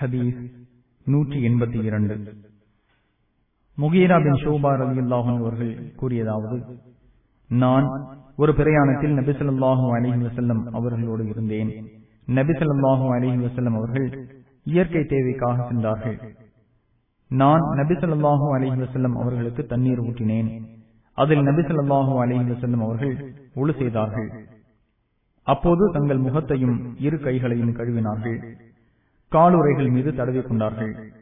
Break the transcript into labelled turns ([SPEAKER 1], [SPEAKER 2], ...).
[SPEAKER 1] ஹதீஸ் நூற்றி எண்பத்தி இரண்டு முகீரா பின் ஷோபா ரவி அவர்கள் கூறியதாவது நான் ஒரு பிரயாணத்தில் நபிசல்லாஹு அலிஹி வசல்லம் அவர்களோடு இருந்தேன் நபிசல்லாஹு அலிஹி வசல்லம் அவர்கள் இயற்கை தேவைக்காக சென்றார்கள் நான் நபிசல்லாஹு அலிஹி வசல்லம் அவர்களுக்கு தண்ணீர் ஊற்றினேன் அதில் நபிசல்லாஹு அலிஹி வசல்லம் அவர்கள் ஒழு செய்தார்கள் அப்போது தங்கள் முகத்தையும் இரு கைகளையும் கழுவினார்கள் காலுரைகள் மீது தடவி கொண்டார்கள்